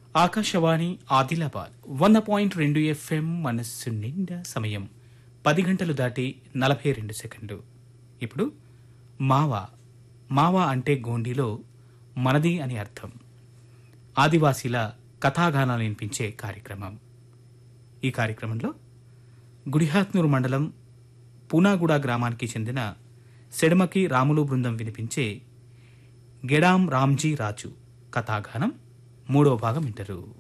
ఆకాశవాణి ఆదిలాబాద్ వంద పాయింట్ రెండు ఎఫ్ఎం మనస్సు నిండా సమయం పది గంటలు దాటి నలభై రెండు సెకండ్లు ఇప్పుడు మావా మావా అంటే గోండిలో మనది అని అర్థం ఆదివాసీల కథాగానాలు వినిపించే కార్యక్రమం ఈ కార్యక్రమంలో గుడిహాత్నూరు మండలం పూనాగూడ గ్రామానికి చెందిన సెడమకి రాములు బృందం వినిపించే గెడాం రామ్జీ రాజు కథాగానం మూడవ భాగం వింటారు